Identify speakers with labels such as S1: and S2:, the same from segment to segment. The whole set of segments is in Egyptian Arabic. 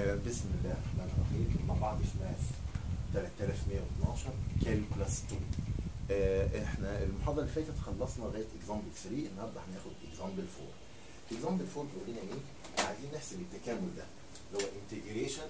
S1: آه بسم الله الرحمن الرحيم مع بعض في ماث 3112 كالكولاس 2 آه احنا المحاضره اللي فاتت خلصنا لغايه اكزامبل 3 النهارده هناخد اكزامبل 4 اكزامبل 4 بيقول لنا ايه؟ عايزين نحسب التكامل ده اللي هو انتجريشن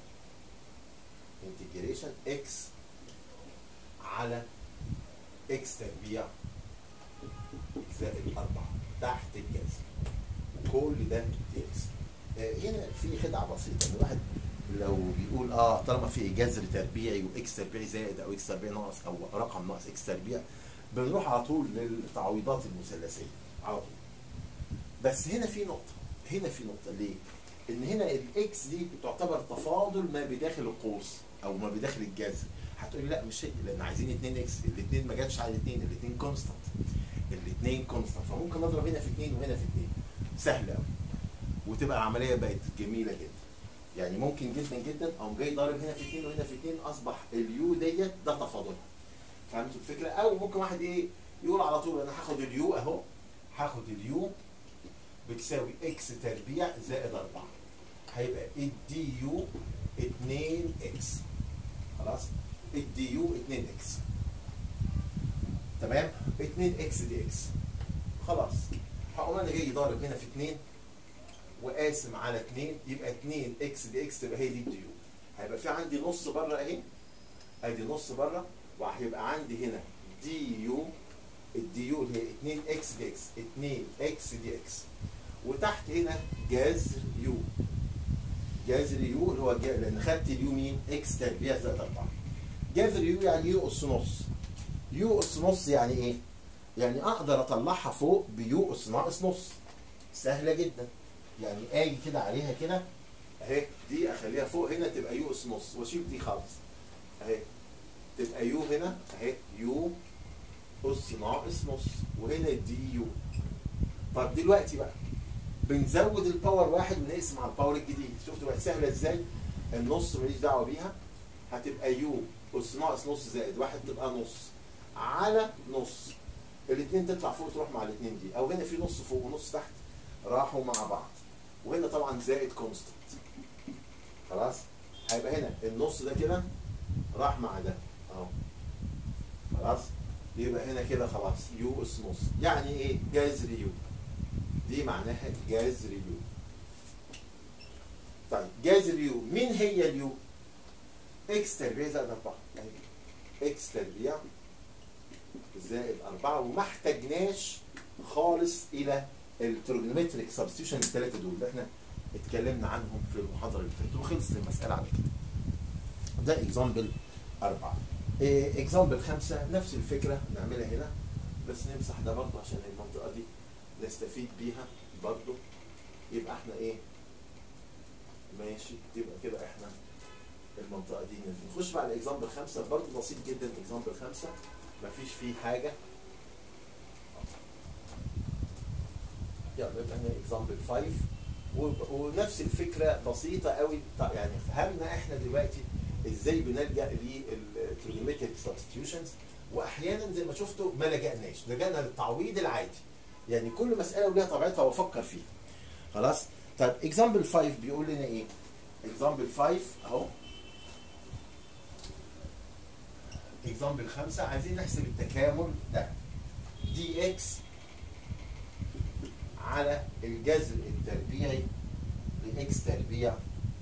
S1: انتجريشن اكس على اكس تربيع زائد 4 تحت الجذر كل ده دي اكس آه هنا في خدعه بسيطه ان الواحد لو بيقول اه طالما في جذر تربيعي واكس تربيعي زائد او اكس تربيعي ناقص او رقم ناقص اكس تربيع بنروح على طول للتعويضات المثلثيه على طول بس هنا في نقطه هنا في نقطه ليه؟ ان هنا الاكس دي تعتبر تفاضل ما بداخل القوس او ما بداخل الجذر هتقولي لا مش هي لان عايزين 2 اكس الاثنين ما جاتش على الاثنين الاثنين كونستانت الاثنين كونستانت فممكن اضرب هنا في 2 وهنا في 2 سهل قوي وتبقى العمليه بقت جميله جدا يعني ممكن جدا جدا اقوم جاي ضارب هنا في 2 وهنا في 2 اصبح اليو ديت ده تفاضلها فهمتوا الفكره او ممكن واحد ايه يقول على طول انا هاخد اليو اهو هاخد اليو بتساوي اكس تربيع زائد 4 هيبقى الدي يو 2 اكس خلاص الدي يو 2 اكس تمام 2 اكس دي اكس خلاص هقوم انا جاي ضارب هنا في 2 وقاسم على 2 يبقى 2 اكس دي اكس تبقى هي دي الدي يو هيبقى في عندي نص بره اهي ادي نص بره وهيبقى عندي هنا دي يو الدي يو اللي هي 2 اكس دي اكس 2 اكس دي اكس وتحت هنا جذر يو جذر يو اللي هو جا... لان خدت اليو مين؟ اكس تربيع زائد 4 جذر يو يعني يو اس نص يو اس نص يعني ايه؟ يعني اقدر اطلعها فوق بيو اس ناقص نص سهله جدا يعني اجي كده عليها كده اهي دي اخليها فوق هنا تبقى يو اس نص واشيل دي خالص اهي تبقى يو هنا اهي يو اس ناقص نص وهنا دي يو طب دلوقتي بقى بنزود الباور واحد ونقسم على الباور الجديد شفتوا بقت سهله ازاي النص ماليش دعوه بيها هتبقى يو اس ناقص نص زائد واحد تبقى نص على نص الاثنين تطلع فوق تروح مع الاثنين دي او هنا في نص فوق ونص تحت راحوا مع بعض وهنا طبعا زائد كونستنت خلاص هيبقى هنا النص ده كده راح مع ده اهو خلاص يبقى هنا كده خلاص يو اس نص يعني ايه جذر يو دي معناها جذر يو طيب جذر يو مين هي اليو اكس تربيع زائد 4 يعني اكس تربيع زائد 4 وما احتاجناش خالص الى التروجنومتريك سبستيوشن الثلاثه دول اللي احنا اتكلمنا عنهم في المحاضره اللي فاتت وخلصت المساله على كده. ده اكزامبل أربعة. اكزامبل خمسة نفس الفكرة نعملها هنا بس نمسح ده برضه عشان المنطقة دي نستفيد بيها برضه يبقى احنا ايه ماشي يبقى كده احنا المنطقة دي نخش بقى على اكزامبل خمسة برضه بسيط جدا اكزامبل خمسة مفيش فيه حاجة يلا يبقى هنا اكزامبل 5 ونفس الفكره بسيطه قوي يعني فهمنا احنا دلوقتي ازاي بنلجا للتريجومتريك سبستيوشنز واحيانا زي ما شفتوا ما لجأناش لجأنا للتعويض العادي يعني كل مساله وليها طبيعتها وافكر فيها خلاص طيب اكزامبل 5 بيقول لنا ايه اكزامبل 5 اهو اكزامبل 5 عايزين نحسب التكامل ده دي اكس على الجذر التربيعي لاكس تربيع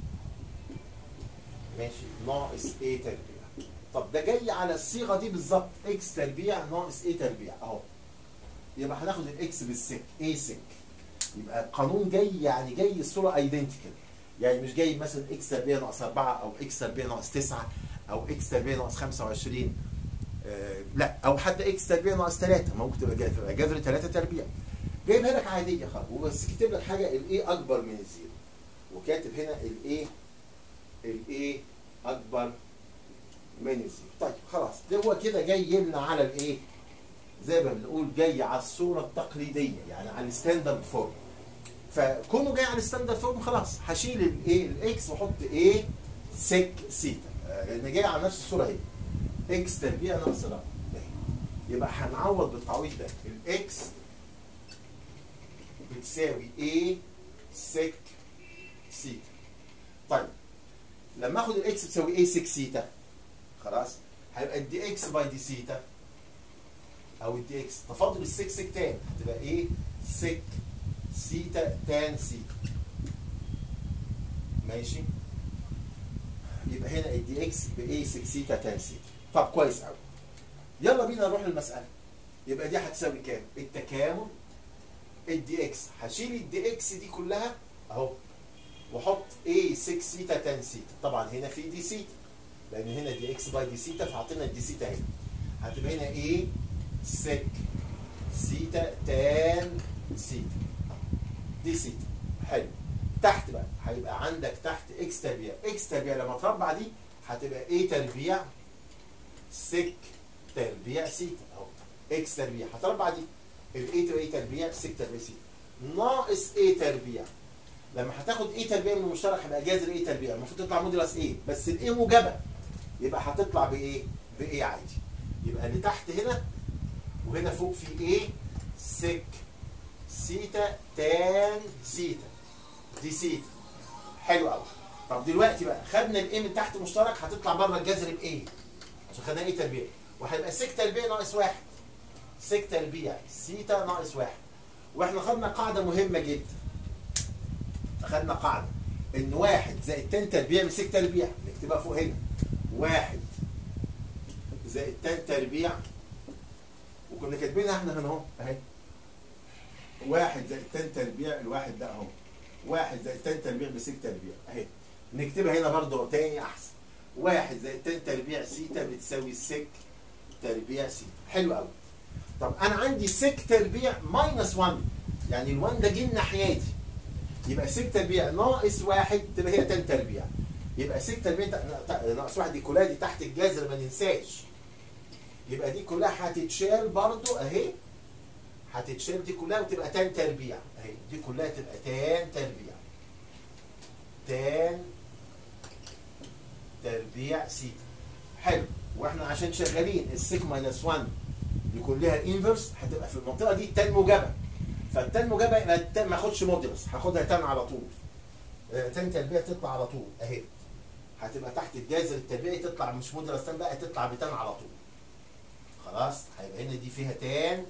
S1: ماشي ناقص ايه تربيع طب ده جاي على الصيغه دي بالظبط اكس تربيع ناقص ايه تربيع اهو يبقى هناخد الاكس بالسك ايه سك يبقى القانون جاي يعني جاي الصوره ايدنتيكال يعني مش جاي مثلا اكس تربيع ناقص 4 او اكس تربيع ناقص 9 او اكس تربيع ناقص 25 آه لا او حتى اكس تربيع ناقص 3 ممكن تبقى جذر 3 تربيع جايبها لك عاديه خالص وبس كاتب لك حاجه الايه اكبر من الزيرو وكاتب هنا الايه الايه اكبر من الزيرو طيب خلاص ده هو كده جاي يمنع على الايه زي ما بنقول جاي على الصوره التقليديه يعني على الستاندرد فورم فكونه جاي على الستاندرد فورم خلاص هشيل الايه الاكس واحط ايه سك سيتا لان جاي على نفس الصوره اهي اكس تربيع ناقص رقم يبقى هنعوض بالتعويض ده الاكس بتساوي A سك سيتا طيب لما اخد الاكس تساوي ايه 6 سيتا خلاص هيبقى الدي اكس باي دي سيتا او الدي اكس تفاضل السك سك تان هتبقى ايه سك سيتا تان سيتا ماشي يبقى هنا الدي اكس بايه 6 سيتا تان سيتا طب كويس قوي يلا بينا نروح للمساله يبقى دي هتساوي كام التكامل الدي اكس هشيل الدي اكس دي كلها اهو واحط ايه 6 سيتا تان سيتا طبعا هنا في دي سيتا لان هنا دي اكس باي دي سيتا فحطينا الدي سيتا هنا هتبقى هنا ايه سك سيتا تان سيتا دي سيتا حلو تحت بقى هيبقى عندك تحت اكس تربيع اكس تربيع لما تربع دي هتبقى ايه تربيع سك تربيع سيتا اهو اكس تربيع هتربع دي الاي تبقى ايه تربيع سك تربيع سيتا ناقص ايه تربيع لما هتاخد ايه تربيع من المشترك هيبقى جذر ايه تربيع المفروض تطلع موديلس ايه بس الايه موجبه يبقى هتطلع بايه بايه عادي يبقى اللي تحت هنا وهنا فوق في ايه سك سيتا تان سيتا دي سيتا حلو قوي طب دلوقتي بقى خدنا الايه من تحت مشترك هتطلع بره الجذر بايه عشان خدنا ايه تربيع وهيبقى سك تربيع ناقص واحد سك تربيع سيتا ناقص واحد واحنا خدنا قاعده مهمه جدا خدنا قاعده ان واحد زائد تان تربيع بسك تربيع نكتبها فوق هنا واحد زائد تان تربيع وكنا كاتبينها احنا هنا اهو اهي واحد زائد تان تربيع الواحد ده اهو واحد زائد تان تربيع بسك تربيع اهي نكتبها هنا برضه تاني احسن واحد زائد تان تربيع سيتا بتساوي سك تربيع سيتا حلو قوي طب انا عندي سك تربيع ماينس 1 يعني ال1 ده جه ناحيتي يبقى سك تربيع ناقص واحد تبقى هي تان تربيع يبقى سك تربيع ناقص واحد دي كلها دي تحت الجذر ما ننساش يبقى دي كلها هتتشال برضو اهي هتتشال دي كلها وتبقى تان تربيع اهي دي كلها تبقى تان تربيع تان تربيع سيتا حلو واحنا عشان شغالين السيك ماينس 1 يكون لها الانفرس هتبقى في المنطقه دي تان موجبه فالتان موجبه يبقى التان ما اخدش موديلس هاخدها تان على طول تان تربيع تطلع على طول اهي هتبقى تحت الجذر التربيعي تطلع مش موديلس تان بقى تطلع بتان على طول خلاص هيبقى هنا دي فيها تان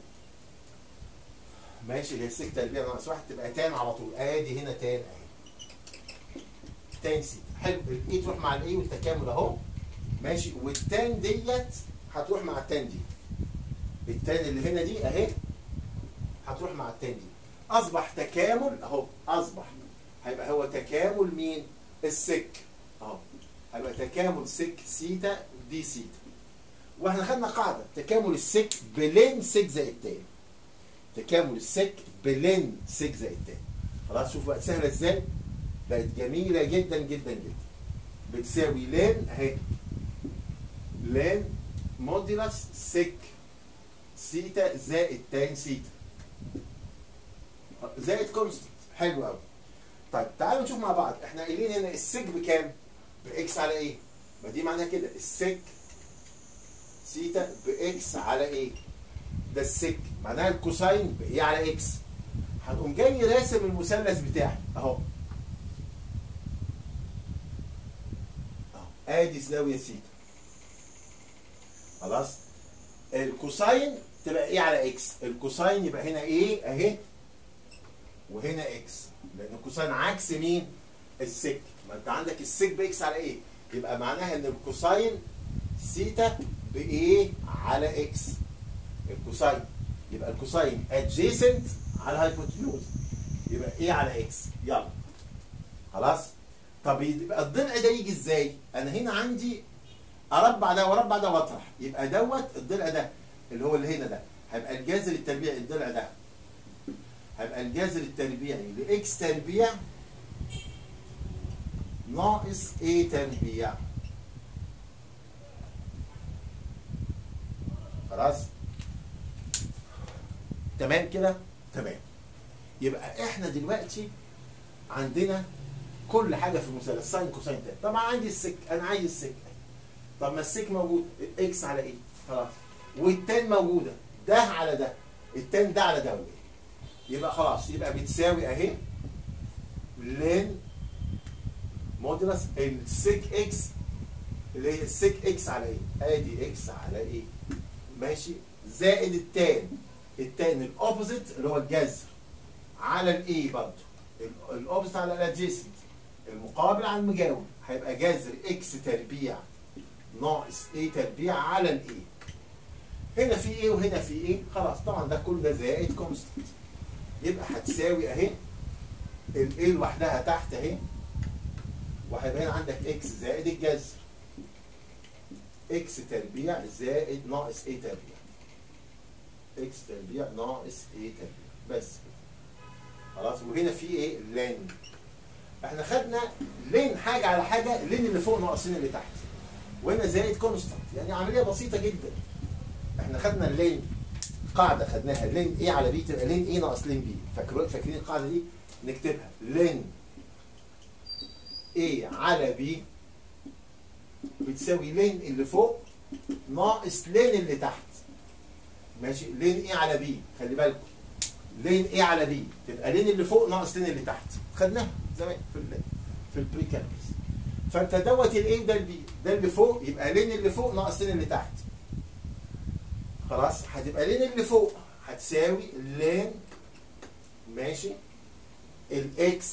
S1: ماشي اللي هي السك تربيع ناقص واحد تبقى تان على طول ادي هنا تان اهي تان سي حلو الاي تروح مع الاي والتكامل اهو ماشي والتان ديت هتروح مع التان دي التان اللي هنا دي اهي هتروح مع التان دي اصبح تكامل اهو اصبح هيبقى هو تكامل مين السك اهو هيبقى تكامل سك سيتا دي سيتا واحنا خدنا قاعده تكامل السك بلين سك زائد تان تكامل السك بلين سك زائد تان خلاص شوف بقت سهله ازاي بقت جميله جدا جدا جدا بتساوي لين اهي لين موديلس سك سيتا زائد تان سيتا زائد كونستنت حلو قوي طيب تعالوا نشوف مع بعض احنا قايلين هنا السك بكام؟ باكس على ايه؟ ما دي معناها كده السك سيتا باكس على ايه؟ ده السك معناها الكوساين بايه على اكس؟ هنقوم جاي راسم المثلث بتاعي اهو اهو ادي زاويه سيتا خلاص الكوساين تبقى ايه على اكس؟ الكوساين يبقى هنا ايه اهي وهنا اكس لان الكوساين عكس مين؟ السك ما انت عندك السك باكس على ايه؟ يبقى معناها ان الكوساين سيتا بايه على اكس الكوساين يبقى الكوساين ادجيسنت على الهايبوتنيوز يبقى ايه على اكس يلا خلاص طب يبقى الضلع ده يجي ازاي انا هنا عندي اربع ده واربع ده واطرح يبقى دوت الضلع ده اللي هو اللي هنا ده هيبقى الجذر التربيعي الضلع ده هيبقى الجذر التربيعي لاكس تربيع ناقص ايه تربيع خلاص تمام كده تمام يبقى احنا دلوقتي عندنا كل حاجه في المثلث ساين كوساين تان طبعا عندي السك انا عايز السك طب ما السك موجود اكس على ايه خلاص والتان موجوده ده على ده التان ده على ده ولا ايه يبقى خلاص يبقى بتساوي اهي لين مودولس السيك اكس اللي هي السيك اكس على ايه؟ ادي اكس على ايه؟ ماشي زائد التان التان الاوبوزيت اللي هو الجذر على الاي برضه الاوبوزيت على الادجيسنت المقابل على المجاور هيبقى جذر اكس تربيع ناقص ايه تربيع على الايه هنا في ايه وهنا في ايه خلاص طبعا ده كل ده زائد كونستنت يبقى هتساوي اهي الايه لوحدها تحت اهي وهيبقى هنا عندك اكس زائد الجذر اكس تربيع زائد ناقص ايه تربيع اكس تربيع ناقص ايه تربيع بس خلاص وهنا في ايه لين احنا خدنا لين حاجه على حاجه لين اللي فوق ناقصين اللي تحت وهنا زائد كونستانت يعني عمليه بسيطه جدا احنا خدنا اللين قاعده خدناها لين ايه على بي تبقى لين ايه ناقص لين بي فاكرين فاكرين القاعده دي نكتبها لين ايه على بي بتساوي لين اللي فوق ناقص لين اللي تحت ماشي لين ايه على بي خلي بالكم لين ايه على بي تبقى لين اللي فوق ناقص لين اللي تحت خدناها زمان في ال في البري كالكولس فانت دوت الايه ده البي ده اللي فوق يبقى لين اللي فوق ناقص لين اللي تحت خلاص هتبقى لين اللي فوق هتساوي لين ماشي الاكس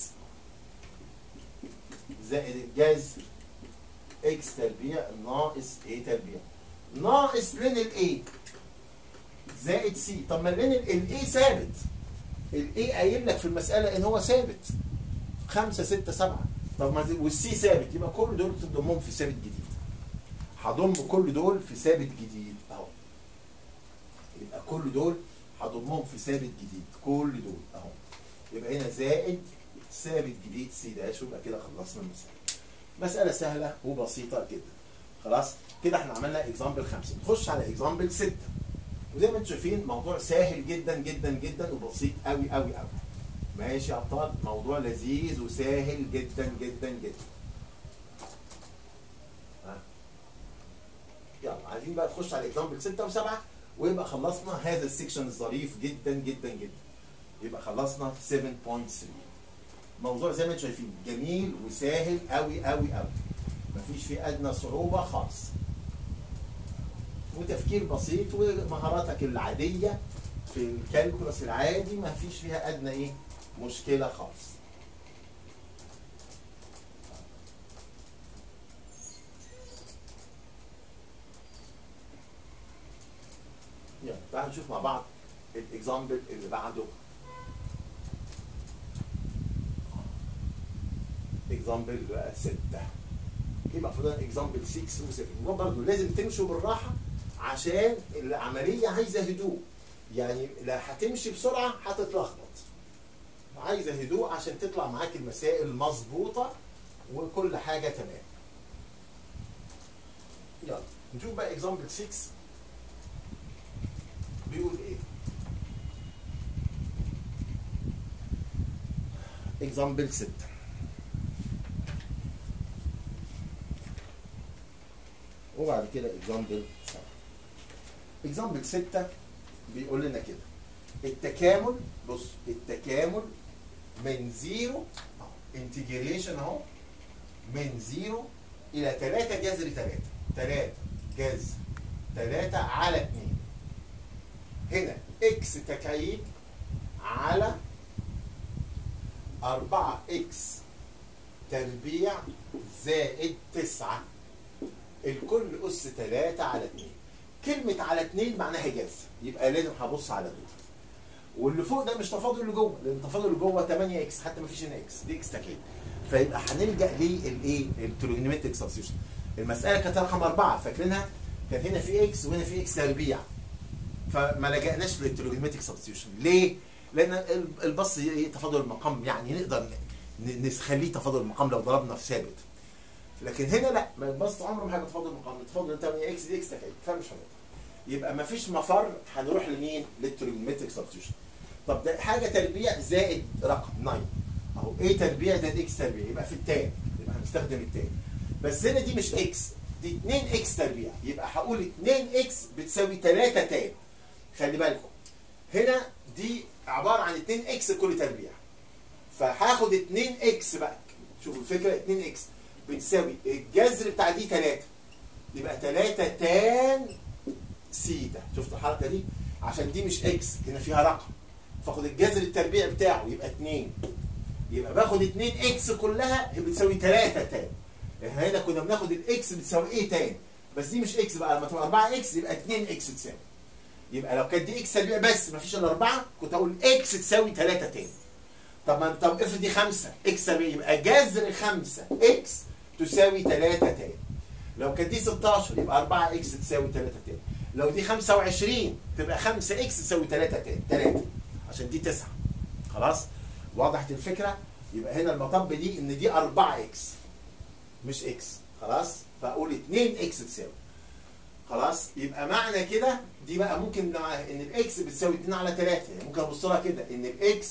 S1: زائد الجذر اكس تربيع ناقص ايه تربيع ناقص لين الايه زائد سي طب ما لين الايه ثابت الايه قايل لك في المساله ان هو ثابت 5 6 7 طب ما والسي ثابت يبقى كل دول تضمهم في ثابت جديد هضم كل دول في ثابت جديد اهو يبقى كل دول هضمهم في ثابت جديد كل دول اهو يبقى هنا زائد ثابت جديد سي داش ويبقى كده خلصنا المساله مساله سهله وبسيطه جدا خلاص كده احنا عملنا اكزامبل 5 نخش على اكزامبل 6 وزي ما انتم شايفين موضوع سهل جدا جدا جدا وبسيط قوي قوي قوي ماشي يا ابطال موضوع لذيذ وسهل جدا جدا جدا ها يلا عايزين بقى نخش على اكزامبل 6 و7 ويبقى خلصنا هذا السكشن الظريف جدا جدا جدا يبقى خلصنا 7.3 موضوع زي ما انتم شايفين جميل وسهل قوي قوي قوي مفيش فيه ادنى صعوبه خالص وتفكير بسيط ومهاراتك العاديه في الكالكولس العادي ما فيش فيها ادنى ايه مشكله خالص يلا تعالوا نشوف مع بعض الاكزامبل اللي بعده اكزامبل بقى 6 يبقى المفروض اكزامبل 6 و7 وبرضه لازم تمشوا بالراحه عشان العمليه عايزه هدوء يعني لا هتمشي بسرعه هتتلخبط عايزه هدوء عشان تطلع معاك المسائل مظبوطه وكل حاجه تمام يلا نشوف بقى اكزامبل 6 بيقول ايه اكزامبل 6 وبعد كده اكزامبل 7 اكزامبل 6 بيقول لنا كده التكامل بص التكامل من زيرو انتجريشن اهو من زيرو الى 3 جذر 3 3 جذر 3 على 2 هنا اكس تكعيب على 4 اكس تربيع زائد 9 الكل اس 3 على 2 كلمة على 2 معناها جذر يبقى لازم هبص على دول واللي فوق ده مش تفاضل اللي جوه لان التفاضل اللي جوه 8 اكس حتى ما فيش هنا اكس دي اكس تكعيب فيبقى هنلجا للايه التريجونومتريك سبستيوشن المساله كانت رقم اربعه فاكرينها كان هنا في اكس وهنا في اكس تربيع فما لجأناش للتريجونومتريك سبستيوشن ليه؟ لان البص تفاضل المقام يعني نقدر نخليه تفاضل المقام لو ضربنا في ثابت لكن هنا لا ما البسط عمره ما هيبقى تفاضل المقام تفاضل 8 اكس دي اكس تكعيب فمش هنقدر يبقى ما فيش مفر هنروح لمين؟ للتريجونومتريك سبستيوشن طب ده حاجه تربيع زائد رقم 9 اهو ايه تربيع زائد اكس تربيع يبقى في التان يبقى هنستخدم التان بس هنا دي مش اكس دي 2 اكس تربيع يبقى هقول 2 اكس بتساوي 3 تان خلي بالكم هنا دي عباره عن 2 اكس كل تربيع فهاخد 2 اكس بقى شوفوا الفكره 2 اكس بتساوي الجذر بتاع دي 3 يبقى 3 تان سيتا شفت الحركه دي عشان دي مش اكس هنا فيها رقم فاخد الجذر التربيع بتاعه يبقى 2 يبقى باخد 2 اكس كلها هي بتساوي 3 تان احنا هنا كنا بناخد الاكس بتساوي ايه تان بس دي مش اكس بقى لما تبقى 4 اكس يبقى 2 اكس تساوي يبقى لو كانت دي اكس تربيع بس مفيش الا 4 كنت اقول اكس تساوي 3 تاني طب ما طب افرض دي 5 اكس تربيع يبقى جذر 5 اكس تساوي 3 تاني لو كانت دي 16 يبقى 4 اكس تساوي 3 تاني لو دي 25 تبقى 5 اكس تساوي 3 تاني 3 عشان دي 9 خلاص وضحت الفكره يبقى هنا المطب دي ان دي 4 اكس مش اكس خلاص فاقول 2 اكس تساوي خلاص يبقى معنى كده دي بقى ممكن مع ان الاكس بتساوي 2 على 3 يعني ممكن ابص لها كده ان الاكس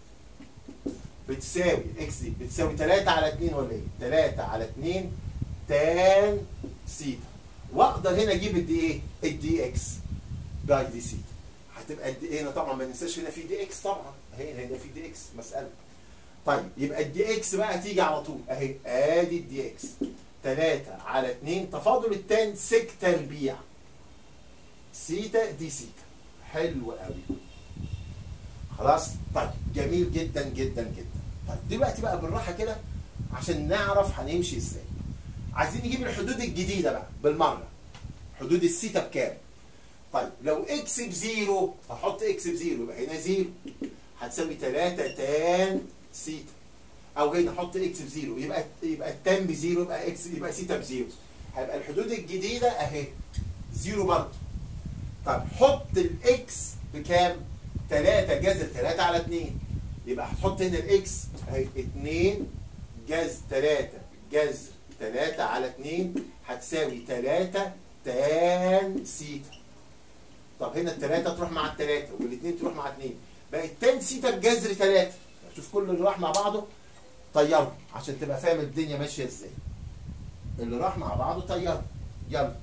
S1: بتساوي الاكس دي بتساوي 3 على 2 ولا ايه 3 على 2 تان سيتا واقدر هنا اجيب الدي ايه الدي اكس باي دي سيتا هتبقى الدي ايه هنا طبعا ما ننساش هنا في دي اكس طبعا اهي هنا في دي اكس مساله طيب يبقى الدي اكس بقى تيجي على طول اهي ادي الدي اكس 3 على 2 تفاضل التان سك تربيع سيتا دي سيتا حلو قوي خلاص طيب جميل جدا جدا جدا طيب دلوقتي بقى بالراحه كده عشان نعرف هنمشي ازاي عايزين نجيب الحدود الجديده بقى بالمره حدود السيتا بكام طيب لو اكس بزيرو هحط اكس بزيرو يبقى هنا زيرو هتساوي 3 تان سيتا او هنا احط اكس بزيرو يبقى يبقى التان بزيرو يبقى اكس يبقى سيتا بزيرو هيبقى الحدود الجديده اهي زيرو برضه طب حط الاكس بكام 3 جذر 3 على 2 يبقى هتحط هنا الاكس اهي 2 جذر 3 جذر 3 على 2 هتساوي 3 تان سيتا طب هنا الثلاثة تروح مع الثلاثة والاثنين تروح مع اثنين بقت تان سيتا بجذر 3 شوف كل اللي راح مع بعضه طيره عشان تبقى فاهم الدنيا ماشيه ازاي اللي راح مع بعضه طيره يلا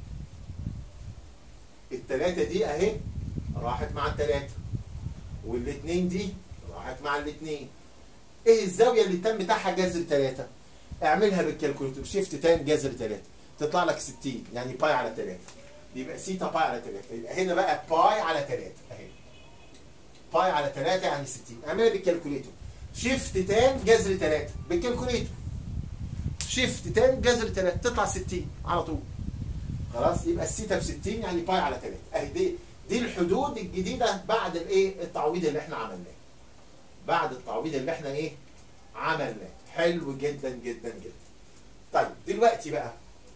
S1: التلاتة دي اهي راحت مع التلاتة والاتنين دي راحت مع الاتنين ايه الزاوية اللي التان بتاعها جذر تلاتة اعملها بالكالكوليتر شيفت تان جذر تلاتة تطلع لك 60 يعني باي على تلاتة يبقى سيتا باي على تلاتة يبقى هنا بقى باي على تلاتة اهي باي على تلاتة يعني 60 اعملها بالكالكوليتر شيفت تان جذر 3 بالكالكوليتر شيفت تان جذر 3 تطلع 60 على طول خلاص يبقى السيتا ب 60 يعني باي على 3 اهي دي دي الحدود الجديده بعد الايه التعويض اللي احنا عملناه بعد التعويض اللي احنا ايه عملناه حلو جدا جدا جدا طيب دلوقتي بقى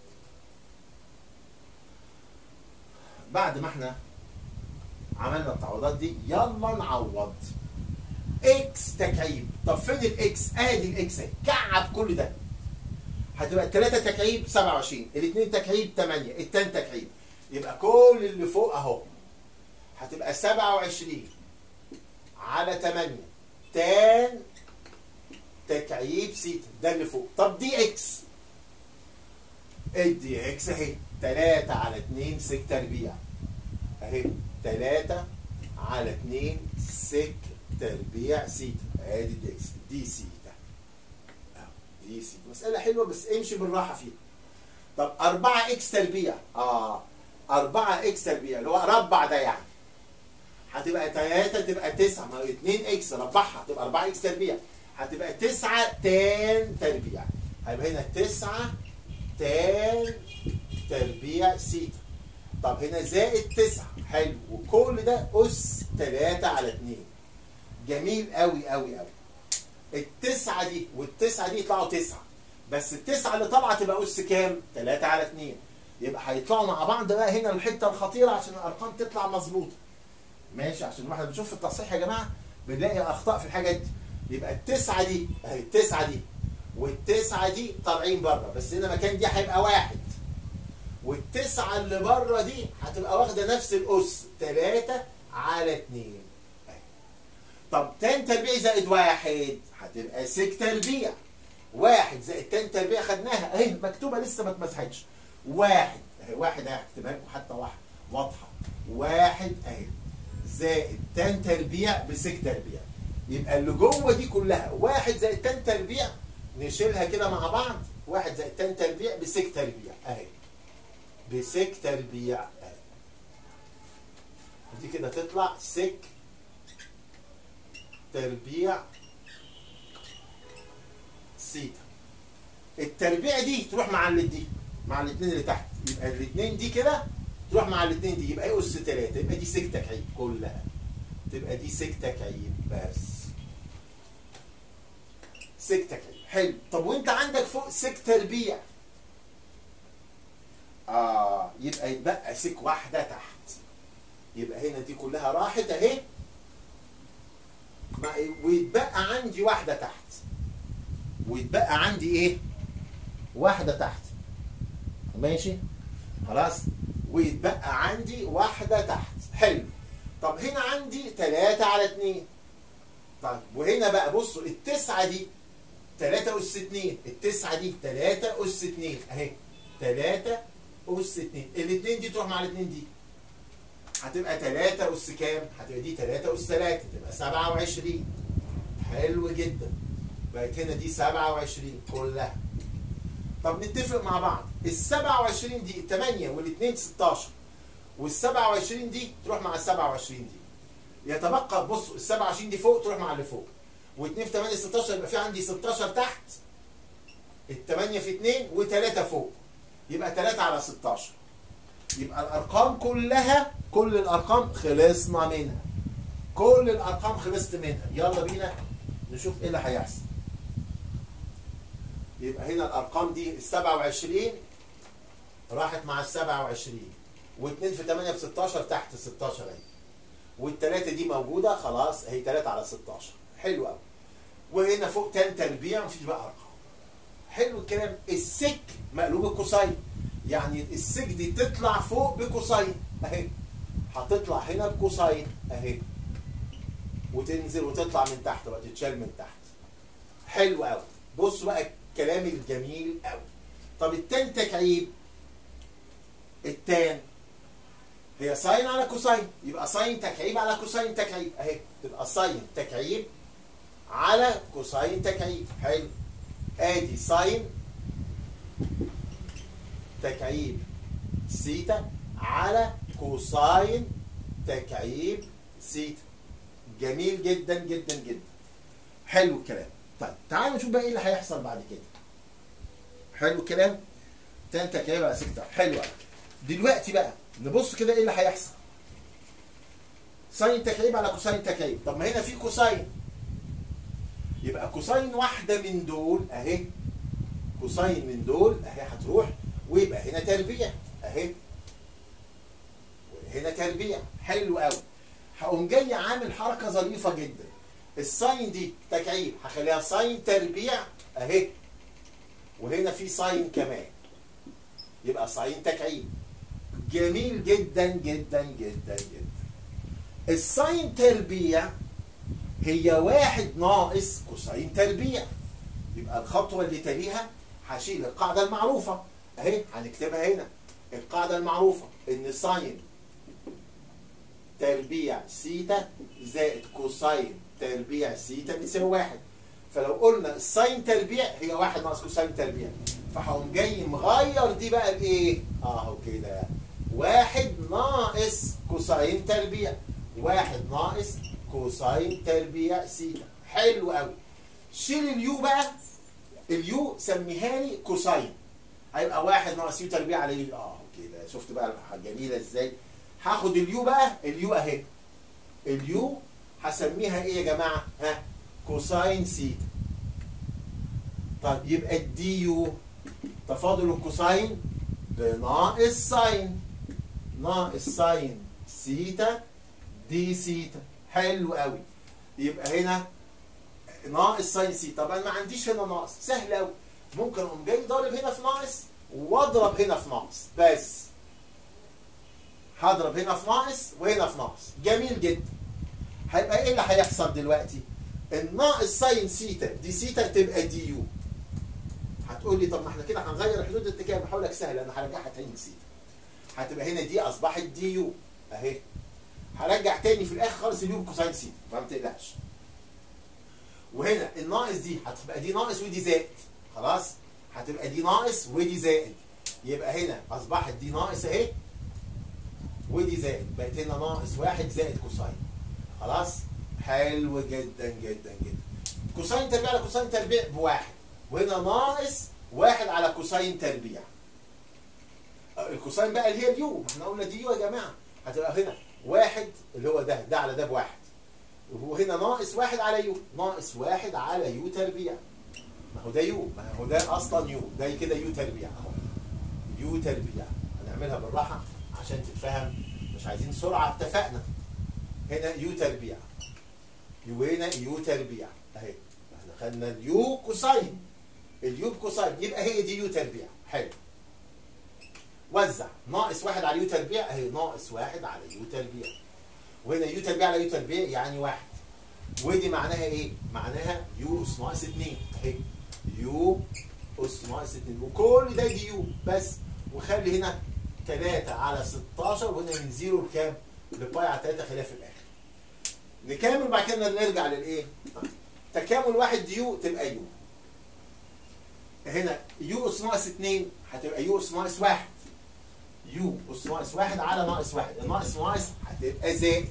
S1: بعد ما احنا عملنا التعويضات دي يلا نعوض اكس تكعيب طب فين الاكس ادي الاكس اهي كعب كل ده هتبقى الثلاثه تكعيب 27 الاثنين تكعيب 8 التان تكعيب يبقى كل اللي فوق اهو هتبقى 27 على 8 تان تكعيب سيتا ده اللي فوق طب دي اكس ادي اكس اهي 3 على 2 سك تربيع اهي 3 على 2 سك تربيع سيتا ادي دي اكس دي سيتا اهو دي سيتا مسألة حلوة بس امشي بالراحة فيها طب 4 اكس تربيع اه 4 اكس تربيع اللي هو ربع ده يعني هتبقى 3 تبقى 9 ما 2 اكس ربعها هتبقى 4 اكس تربيع هتبقى 9 تان تربيع هيبقى هنا 9 تان تربيع سيتا طب هنا زائد 9 حلو وكل ده اس 3 على 2 جميل قوي قوي قوي التسعة دي والتسعة دي يطلعوا تسعة بس التسعة اللي طالعة تبقى أس كام؟ 3 على 2 يبقى هيطلعوا مع بعض بقى هنا الحتة الخطيرة عشان الأرقام تطلع مظبوطة ماشي عشان واحنا بنشوف في التصحيح يا جماعة بنلاقي أخطاء في الحاجات دي يبقى التسعة دي أهي التسعة دي والتسعة دي طالعين بره بس هنا مكان دي هيبقى واحد والتسعة اللي بره دي هتبقى واخدة نفس الأس 3 على 2 طب تان تربيع زائد واحد هتبقى سك تربيع واحد زائد تان تربيع خدناها اهي مكتوبه لسه ما اتمسحتش واحد اهي واحد اهي هكتبها لكم حتى واحد واضحه واحد اهي زائد تان تربيع بسك تربيع يبقى اللي جوه دي كلها واحد زائد تان تربيع نشيلها كده مع بعض واحد زائد تان تان تربيع بسك تربيع اهي بسك تربيع اهي دي كده تطلع سك تربيع سيتا التربيع دي تروح مع اللي دي مع الاثنين اللي تحت يبقى الاثنين دي كده تروح مع الاثنين دي يبقى ايه اس 3 يبقى دي سك تكعيب كلها تبقى دي سك تكعيب بس سك تكعيب حلو طب وانت عندك فوق سك تربيع اه يبقى يتبقى سك واحده تحت يبقى هنا دي كلها راحت اهي ما- ويتبقى عندي واحده تحت ويتبقى عندي ايه واحده تحت ماشي خلاص ويتبقى عندي واحده تحت حلو طب هنا عندي 3 على 2 طيب وهنا بقى بصوا التسعه دي 3 اس 2 التسعه دي 3 اس 2 اهي 3 اس 2 الاثنين دي تروح مع الاثنين دي هتبقى 3 اس كام؟ هتبقى دي 3 اس 3 تبقى 27 حلو جدا بقت هنا دي 27 كلها طب نتفق مع بعض ال 27 دي 8 والاثنين 16 وال 27 دي تروح مع ال 27 دي يتبقى بصوا ال 27 دي فوق تروح مع اللي فوق و2 في 8 16 يبقى في عندي 16 تحت ال 8 في 2 و3 فوق يبقى 3 على 16 يبقى الارقام كلها كل الارقام خلصنا منها كل الارقام خلصت منها يلا بينا نشوف ايه اللي هيحصل يبقى هنا الارقام دي ال 27 راحت مع ال 27 و2 في 8 ب 16 تحت ال 16 اهي والثلاثه دي موجوده خلاص اهي 3 على 16 حلو قوي وهنا فوق تان تربيع مفيش بقى ارقام حلو الكلام السك مقلوب الكوساين يعني السك دي تطلع فوق بكوساين اهي هتطلع هنا بكوساين اهي وتنزل وتطلع من تحت بقى تتشال من تحت حلو قوي بص بقى الكلام الجميل قوي طب التان تكعيب التان هي ساين على كوساين يبقى ساين تكعيب على كوساين تكعيب اهي تبقى ساين تكعيب على كوساين تكعيب حلو ادي ساين تكعيب سيتا على كوساين تكعيب سيتا جميل جدا جدا جدا حلو الكلام طيب تعالوا نشوف بقى ايه اللي هيحصل بعد كده حلو الكلام تاني تكعيب على سيتا حلو قوي دلوقتي بقى نبص كده ايه اللي هيحصل ساين تكعيب على كوساين تكعيب طب ما هنا في كوساين يبقى كوساين واحدة من دول اهي كوساين من دول اهي هتروح ويبقى هنا تربيع اهي هنا تربيع حلو قوي هقوم جاي عامل حركة ظريفة جدا الساين دي تكعيب هخليها ساين تربيع اهي وهنا في ساين كمان يبقى ساين تكعيب جميل جدا جدا جدا جدا الساين تربيع هي واحد ناقص كوساين تربيع يبقى الخطوة اللي تليها هشيل القاعدة المعروفة اهي هنكتبها هنا القاعدة المعروفة ان ساين تربيع سيتا زائد كوساين تربيع سيتا بتساوي واحد فلو قلنا الساين تربيع هي واحد ناقص كوساين تربيع فهقوم جاي مغير دي بقى بايه؟ اهو كده واحد ناقص كوساين تربيع واحد ناقص كوساين تربيع سيتا حلو قوي شيل اليو بقى اليو سميها لي كوساين هيبقى واحد ناقص يو تربيع على يو اه كده شفت بقى جميله ازاي هاخد اليو بقى اليو اهي اليو هسميها ايه يا جماعه ها كوساين سيتا طيب يبقى الدي يو تفاضل الكوساين بناقص ساين ناقص ساين سيتا دي سيتا حلو قوي يبقى هنا ناقص ساين سيتا طب انا ما عنديش هنا ناقص سهل قوي ممكن اقوم جاي ضارب هنا في ناقص واضرب هنا في ناقص بس هضرب هنا في ناقص وهنا في ناقص جميل جدا هيبقى ايه اللي هيحصل دلوقتي الناقص ساين سيتا دي سيتا تبقى دي يو هتقول لي طب ما احنا كده هنغير حدود الاتجاه بحاول لك سهل انا هرجعها تاني سيتا هتبقى هنا دي اصبحت دي يو اهي هرجع تاني في الاخر خالص اليو بكوساين سيتا فما تقلقش وهنا الناقص دي هتبقى دي ناقص ودي زائد خلاص هتبقى دي ناقص ودي زائد يبقى هنا اصبحت دي ناقص اهي ودي زائد بقت هنا ناقص واحد زائد كوساين خلاص حلو جدا جدا جدا كوساين تربيع على كوساين تربيع بواحد وهنا ناقص واحد على كوساين تربيع الكوساين بقى اللي هي اليو احنا قلنا دي يو يا جماعه هتبقى هنا واحد اللي هو ده ده على ده بواحد وهنا ناقص واحد على يو ناقص واحد على يو تربيع ما هو ده يو ما هو ده اصلا يو ده كده يو تربيع اهو يو تربيع هنعملها بالراحه عشان تتفهم مش عايزين سرعه اتفقنا هنا يو تربيع يو هنا يو تربيع اهي احنا خدنا اليو كوساين اليو بكوساين يبقى هي دي يو تربيع حلو وزع ناقص واحد على يو تربيع اهي ناقص واحد على يو تربيع وهنا يو تربيع على يو تربيع يعني واحد ودي معناها ايه؟ معناها يو اس ناقص 2 اهي يو اس ناقص 2 وكل ده دي يو بس وخلي هنا 3 على 16 وهنا من 0 لكام؟ لباي على 3 خليها في الاخر. نكمل بعد كده نرجع للايه؟ تكامل واحد دي يو تبقى يو. هنا يو اس ناقص 2 هتبقى يو اس ناقص 1 يو اس ناقص 1 على ناقص 1 الناقص ناقص هتبقى زائد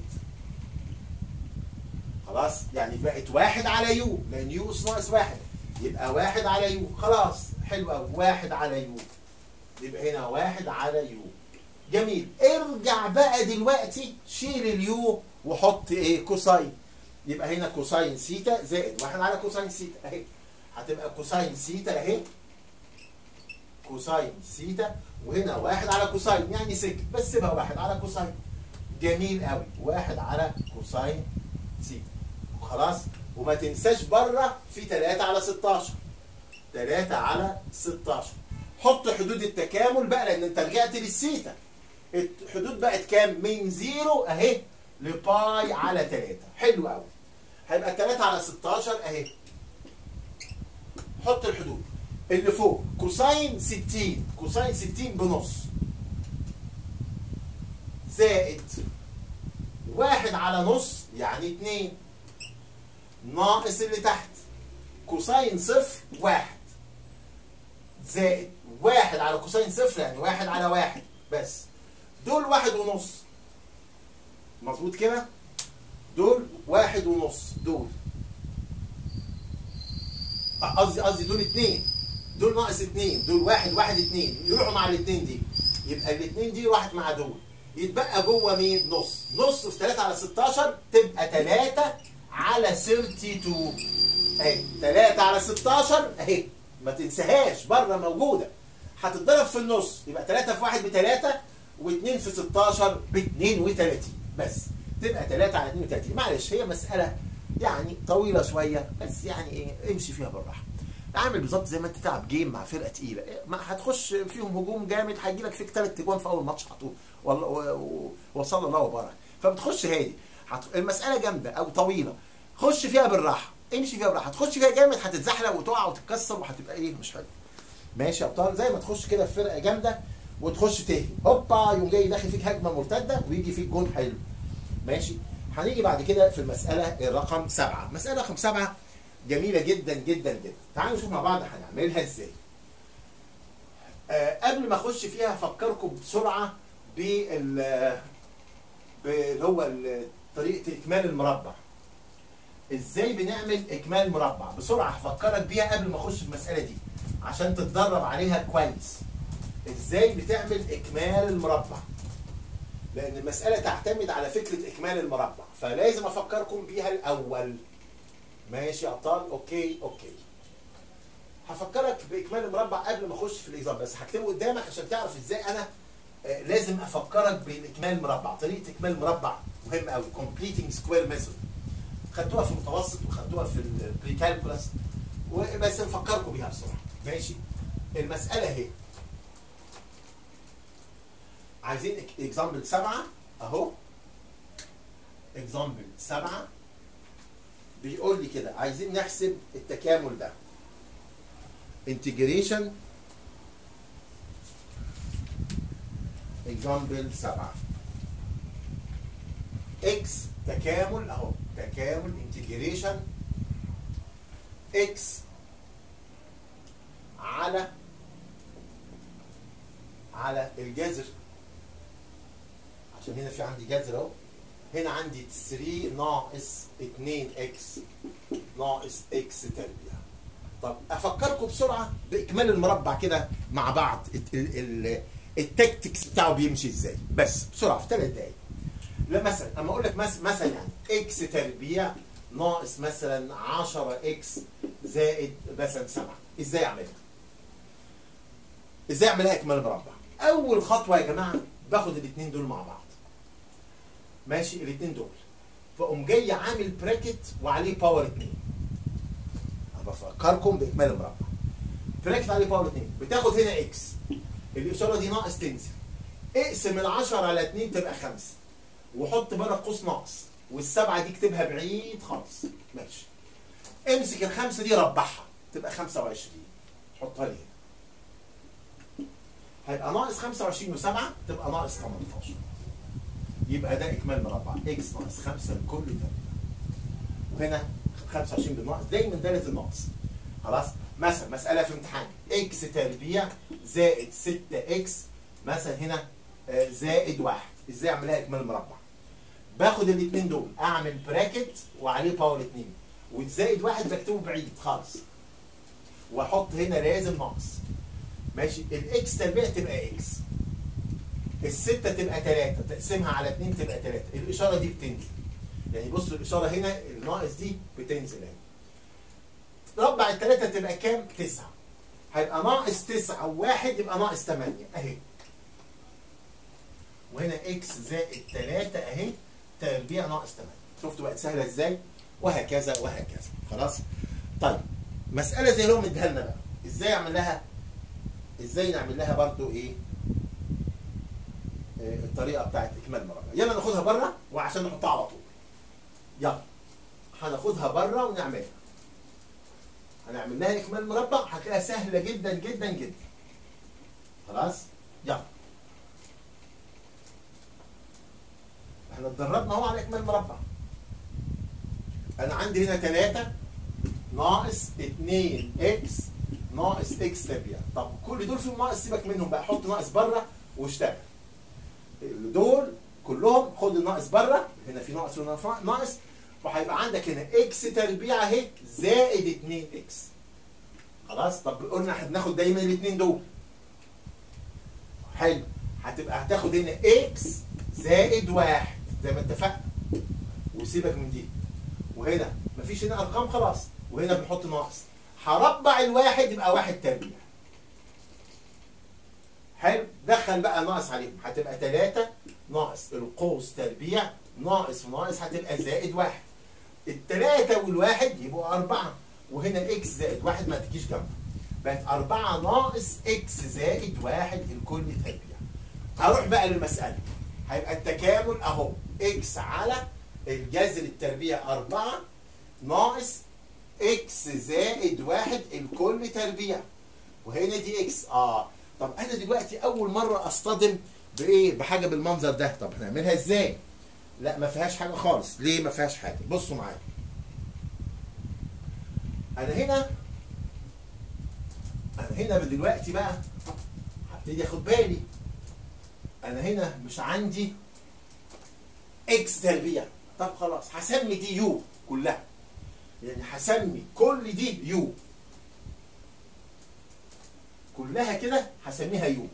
S1: خلاص يعني بقت واحد على يو لان يو اس ناقص واحد يبقى واحد على يو خلاص حلو قوي واحد على يو يبقى هنا واحد على يو جميل ارجع بقى دلوقتي شيل اليو وحط ايه كوساين يبقى هنا كوساين سيتا زائد واحد على كوساين سيتا اهي هتبقى كوساين سيتا اهي كوساين سيتا وهنا واحد على كوساين يعني سكت بس سيبها واحد على كوساين جميل قوي واحد على كوساين سيتا خلاص وما تنساش بره في 3 على 16 3 على 16 حط حدود التكامل بقى لان انت رجعت للسيتا الحدود بقت كام من زيرو اهي لباي على 3 حلو قوي هيبقى 3 على 16 اهي حط الحدود اللي فوق كوساين 60 كوساين 60 بنص زائد واحد على نص يعني اتنين ناقص اللي تحت كوساين صفر واحد زائد واحد على كوساين صفر يعني واحد على واحد بس دول واحد ونص مظبوط كده دول واحد ونص دول قصدي قصدي دول اتنين دول ناقص اتنين دول واحد واحد اتنين يروحوا مع الاتنين دي يبقى الاتنين دي راحت مع دول يتبقى جوه مين نص نص في 3 على 16 تبقى 3 على 32 اهي 3 على 16 اهي ما تنساهاش بره موجوده هتتضرب في النص يبقى 3 في 1 ب 3 و2 في 16 ب 32 بس تبقى 3 على 32 معلش هي مساله يعني طويله شويه بس يعني ايه امشي فيها بالراحه اعمل بالظبط زي ما انت تلعب جيم مع فرقه تقيله ما هتخش فيهم هجوم جامد هيجي لك فيك ثلاث اجوان في اول ماتش على طول وصلى الله وبارك فبتخش هادي هت... المساله جامده او طويله خش فيها بالراحه امشي فيها بالراحه هتخش فيها جامد هتتزحلق وتقع وتتكسر وهتبقى ايه مش حلو ماشي يا ابطال زي ما تخش كده في فرقه جامده وتخش تهجم هوبا يوم جاي داخل فيك هجمه مرتده ويجي فيك جون حلو ماشي هنيجي بعد كده في المساله الرقم سبعه المساله رقم سبعه جميله جدا جدا جدا تعالوا نشوف مع بعض هنعملها ازاي آه قبل ما اخش فيها هفكركم بسرعه بال اللي هو طريقه اكمال المربع ازاي بنعمل اكمال مربع بسرعه هفكرك بيها قبل ما اخش في المساله دي عشان تتدرب عليها كويس ازاي بتعمل اكمال المربع لان المساله تعتمد على فكره اكمال المربع فلازم افكركم بيها الاول ماشي يا ابطال اوكي اوكي هفكرك باكمال المربع قبل ما اخش في الاكزام بس هكتبه قدامك عشان تعرف ازاي انا آه لازم افكرك بالاكمال المربع طريقه اكمال المربع مهم قوي completing square method خدتوها في المتوسط وخدتوها في البري كالكولاس بس نفكركم بيها بسرعه ماشي المساله اهي عايزين اكزامبل سبعه اهو اكزامبل سبعه بيقول لي كده عايزين نحسب التكامل ده integration example 7 x تكامل اهو تكامل integration x على على الجذر عشان هنا في عندي جذر اهو هنا عندي 3 ناقص 2 اكس ناقص اكس تربيع طب افكركم بسرعه باكمال المربع كده مع بعض ال- ال- التكتكس بتاعه بيمشي ازاي بس بسرعه في ثلاث دقايق لا مثلا اما اقول لك مس- مثلا يعني اكس تربيع ناقص مثلا 10 اكس زائد مثلا 7 ازاي اعملها؟ ازاي اعملها اكمال مربع؟ اول خطوه يا جماعه باخد الاثنين دول مع بعض ماشي الاثنين دول فاقوم جاي عامل براكت وعليه باور 2 انا بفكركم باكمال المربع براكت عليه باور 2 بتاخد هنا اكس الاشاره دي ناقص تنزل اقسم ال 10 على 2 تبقى 5 وحط بره قوس ناقص والسبعه دي اكتبها بعيد خالص ماشي امسك الخمسه دي ربعها تبقى 25 حطها لي هنا هيبقى ناقص 25 و7 تبقى ناقص 18 يبقى ده اكمال مربع اكس ناقص 5 لكل تربيع وهنا 25 بالناقص دايما داله الناقص خلاص مثلا مساله في امتحان اكس تربيع زائد 6 اكس مثلا هنا آه، زائد 1 ازاي اعملها اكمال مربع باخد الاثنين دول اعمل براكت وعليه باور 2 والزائد واحد بكتبه بعيد خالص واحط هنا لازم ناقص ماشي الاكس تربيع تبقى اكس الستة تبقى 3 تقسمها على 2 تبقى 3 الإشارة دي بتنزل يعني بصوا الإشارة هنا الناقص دي بتنزل اهي ربع الثلاثة تبقى كام؟ 9 هيبقى ناقص 9 وواحد يبقى ناقص 8 اهي وهنا اكس زائد 3 اهي تربيع ناقص 8 شفتوا بقت سهلة ازاي؟ وهكذا وهكذا خلاص؟ طيب مسألة زي اللي هو مديها لنا بقى ازاي اعمل لها ازاي نعمل لها برضو ايه آه، الطريقه بتاعت اكمال مربع يلا ناخدها بره وعشان نحطها على طول يلا هناخدها بره ونعملها هنعمل لها اكمال مربع هتلاقيها سهله جدا جدا جدا خلاص يلا احنا اتدربنا اهو على اكمال مربع انا عندي هنا 3 ناقص 2 اكس ناقص اكس تربيع طب كل دول فيهم ناقص سيبك منهم بقى حط ناقص بره واشتغل دول كلهم خد الناقص بره هنا في ناقص وهنا في ناقص وهيبقى عندك هنا اكس تربيع اهي زائد 2 اكس خلاص طب قلنا احنا بناخد دايما الاثنين دول حلو هتبقى هتاخد هنا اكس زائد واحد زي ما اتفقنا وسيبك من دي وهنا مفيش هنا ارقام خلاص وهنا بنحط ناقص هربع الواحد يبقى واحد تربيع حلو دخل بقى ناقص عليهم هتبقى 3 ناقص القوس تربيع ناقص وناقص هتبقى زائد واحد التلاتة والواحد يبقوا أربعة وهنا الإكس زائد واحد ما تجيش جنبه بقت أربعة ناقص إكس زائد واحد الكل تربيع هروح بقى للمسألة هيبقى التكامل أهو إكس على الجذر التربيع أربعة ناقص إكس زائد واحد الكل تربيع وهنا دي إكس آه طب أنا دلوقتي أول مرة أصطدم بإيه بحاجة بالمنظر ده طب هنعملها إزاي؟ لا ما فيهاش حاجه خالص ليه ما فيهاش حاجه بصوا معايا انا هنا انا هنا دلوقتي بقى هبتدي اخد بالي انا هنا مش عندي اكس تربيع طب خلاص هسمي دي يو كلها يعني هسمي كل دي يو كلها كده هسميها يو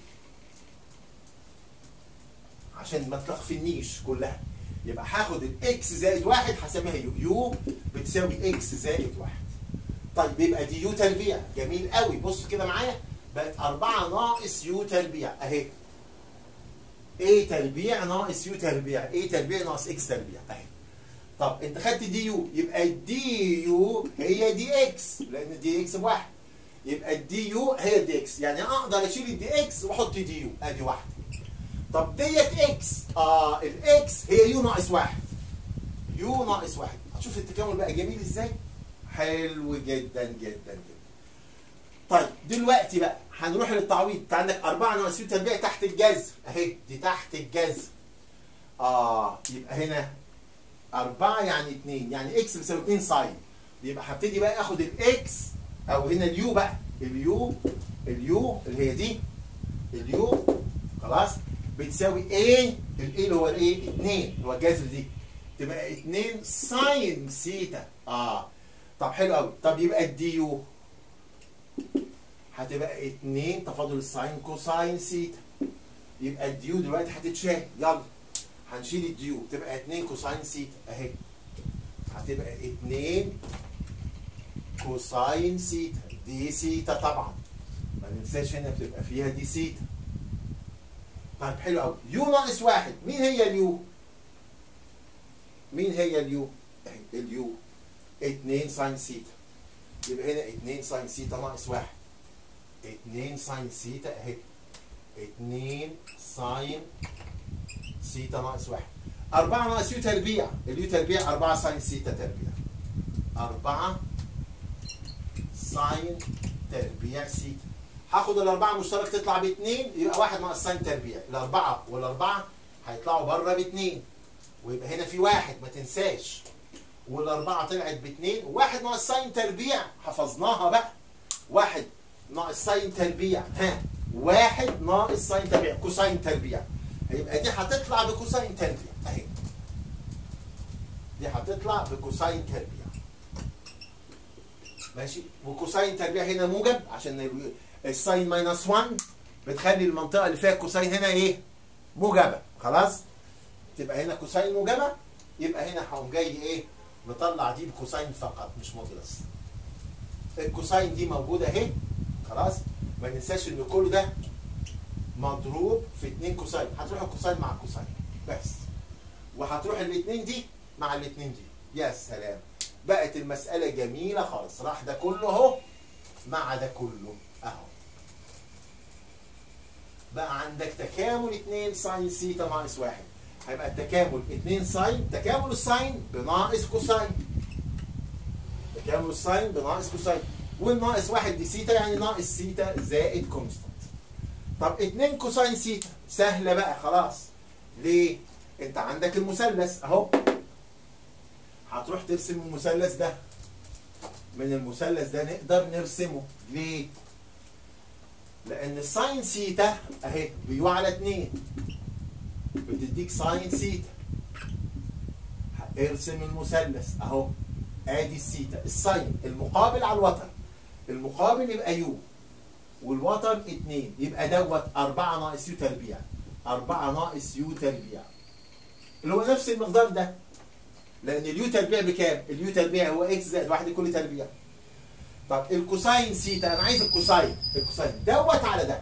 S1: عشان ما تلخفنيش كلها يبقى هاخد الاكس زائد واحد هسميها يو يو بتساوي اكس زائد واحد طيب يبقى دي يو تربيع جميل قوي بص كده معايا بقت 4 ناقص يو تربيع اهي ايه تربيع ناقص يو تربيع ايه تربيع ناقص اكس تربيع اهي طب انت خدت دي يو يبقى الدي يو هي دي اكس لان دي اكس بواحد يبقى الدي يو هي دي اكس يعني اقدر اشيل الدي اكس واحط دي يو ادي واحده طب ديت اكس اه الاكس هي يو ناقص واحد يو ناقص واحد هتشوف التكامل بقى جميل ازاي حلو جدا جدا جدا طيب دلوقتي بقى هنروح للتعويض انت عندك 4 ناقص يو تربيع تحت الجذر اهي دي تحت الجذر اه يبقى هنا 4 يعني 2 يعني اكس بيساوي 2 ساين يبقى هبتدي بقى اخد الاكس او هنا اليو بقى اليو اليو اللي هي دي اليو خلاص بتساوي ايه الايه اللي هو الايه 2 اللي هو الجذر دي تبقى 2 ساين سيتا اه طب حلو قوي طب يبقى الدي يو هتبقى 2 تفاضل الساين كوساين سيتا يبقى الديو دلوقتي هتتشال يلا هنشيل الديو تبقى 2 كوساين سيتا اهي هتبقى 2 كوساين سيتا دي سيتا طبعا ما ننساش هنا بتبقى فيها دي سيتا طيب حلو قوي يو ناقص واحد مين هي اليو؟ مين هي اليو؟ اهي اليو 2 ساين سيتا يبقى هنا 2 ساين سيتا ناقص واحد 2 ساين سيتا اهي 2 ساين سيتا ناقص واحد 4 ناقص يو تربيع اليو تربيع 4 ساين سيتا تربيع 4 ساين تربيع سيتا هاخد الأربعة مشترك تطلع باتنين يبقى واحد ناقص ساين تربيع الأربعة والأربعة هيطلعوا بره باتنين ويبقى هنا في واحد ما تنساش والأربعة طلعت باتنين واحد ناقص ساين تربيع حفظناها بقى واحد ناقص ساين تربيع ها واحد ناقص ساين تربيع كوساين تربيع هيبقى دي هتطلع بكوساين تربيع اهي دي هتطلع بكوساين تربيع ماشي وكوساين تربيع هنا موجب عشان الساين ماينس 1 بتخلي المنطقه اللي فيها كوساين هنا ايه موجبه خلاص تبقى هنا كوساين موجبه يبقى هنا هقوم جاي ايه مطلع دي بكوساين فقط مش مودولس الكوساين دي موجوده اهي خلاص ما ننساش ان كل ده مضروب في 2 كوساين هتروح الكوساين مع الكوساين بس وهتروح الاثنين دي مع الاثنين دي يا سلام بقت المسألة جميلة خالص راح ده كله اهو مع ده كله اهو بقى عندك تكامل 2 ساين سيتا ناقص واحد هيبقى التكامل 2 ساين تكامل الساين بناقص كوساين تكامل الساين بناقص كوساين والناقص واحد دي سيتا يعني ناقص سيتا زائد كونستانت طب 2 كوساين سيتا سهلة بقى خلاص ليه؟ انت عندك المثلث اهو هتروح ترسم المثلث ده من المثلث ده نقدر نرسمه ليه؟ لأن الساين سيتا أهي بيو على 2 بتديك ساين سيتا ارسم المثلث أهو آدي السيتا الساين المقابل على الوتر المقابل يبقى يو والوتر 2 يبقى دوت 4 ناقص يو تربيع 4 ناقص يو تربيع اللي هو نفس المقدار ده لان اليو تربيع بكام؟ اليو تربيع هو اكس زائد واحد لكل تربيع. طب الكوساين سيتا انا عايز الكوساين، الكوساين دوت على ده.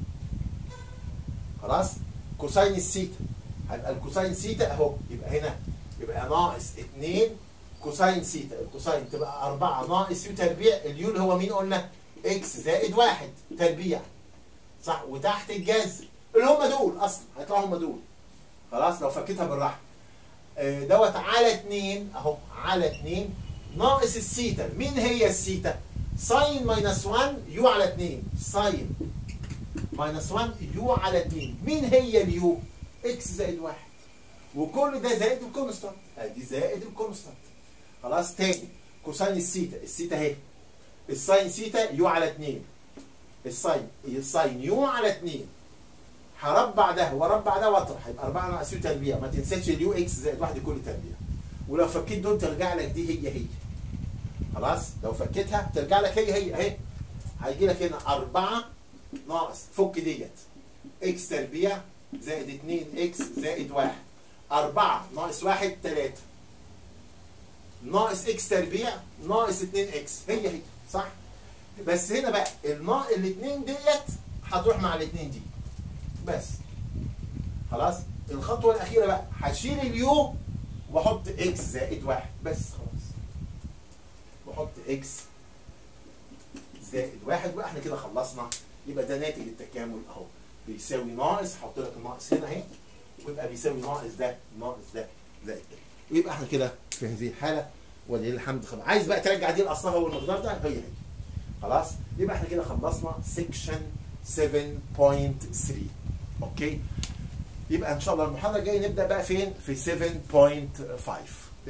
S1: خلاص؟ كوساين السيتا هيبقى الكوساين سيتا اهو يبقى هنا يبقى ناقص 2 كوساين سيتا، الكوساين تبقى 4 ناقص يو تربيع، اليو اللي هو مين قلنا؟ اكس زائد واحد تربيع. صح؟ وتحت الجذر اللي هم دول اصلا هيطلعوا هم دول. خلاص لو فكيتها بالراحه. دوت على 2 اهو على 2 ناقص السيتا مين هي السيتا ساين ماينس 1 يو على 2 ساين ماينس 1 يو على 2 مين هي اليو اكس زائد 1 وكل ده زائد الكونستانت ادي زائد الكونستانت خلاص تاني كوساين السيتا السيتا اهي الساين سيتا يو على 2 الساين الساين يو على 2 هربع ده واربع ده واطرح هيبقى 4 ناقص يو تربيع ما تنساش اليو اكس زائد واحد كل تربيع ولو فكيت دول ترجع لك دي هي هي خلاص لو فكيتها ترجع لك هي هي اهي هيجي لك هنا 4 ناقص فك ديت اكس تربيع زائد 2 اكس زائد 1 4 ناقص 1 3 ناقص اكس تربيع ناقص 2 اكس هي هي صح بس هنا بقى النا... الاثنين ديت هتروح مع الاثنين دي بس خلاص الخطوه الاخيره بقى هشيل اليو واحط اكس زائد واحد بس خلاص واحط اكس زائد واحد واحنا كده خلصنا يبقى ده ناتج التكامل اهو بيساوي ناقص هحط لك الناقص هنا اهي ويبقى بيساوي ناقص ده ناقص ده زائد ده ويبقى احنا كده في هذه الحاله ولله الحمد خلاص عايز بقى ترجع دي لاصلها والمقدار ده هي هي خلاص يبقى احنا كده خلصنا سيكشن 7.3 اوكي يبقى ان شاء الله المحاضره الجايه نبدا بقى فين في 7.5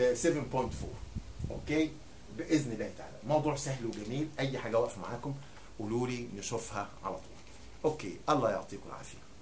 S1: 7.4 اوكي باذن الله تعالى موضوع سهل وجميل اي حاجه واقفه معاكم قولوا لي نشوفها على طول اوكي الله يعطيكم العافيه